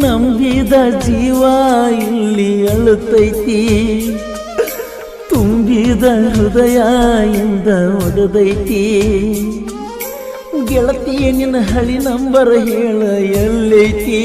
ನಂಬಿದ ಜೀವ ಇಲ್ಲಿ ಅಳುತ್ತೈತಿ ತುಂಬಿದ ಹೃದಯ ಇಂದ ಒಡದೈತಿ ಗೆಳತಿ ನಿನ್ನ ಹಳಿ ನಂಬರ್ ಹೇಳ ಎಲ್ಲೈತಿ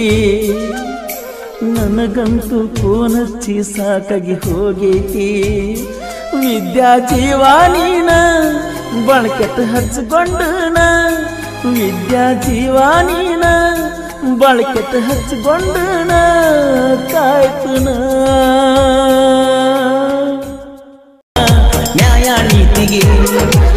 ನನಗಂತೂ ಕೋನಚ್ಚಿ ಸಾಕಾಗಿ ಹೋಗೈತಿ ವಿದ್ಯಾ ಜೀವ ನೀನ ಬಳಕೆಟ್ ಹಚ್ಕೊಂಡನ ವಿದ್ಯಾ ಜೀವ ನೀನ ಬಳಕೆಟ್ ಹಚ್ಕೊಂಡನ ಕಾಯ್ತನ ನ್ಯಾಯ ನೀತಿಗೆ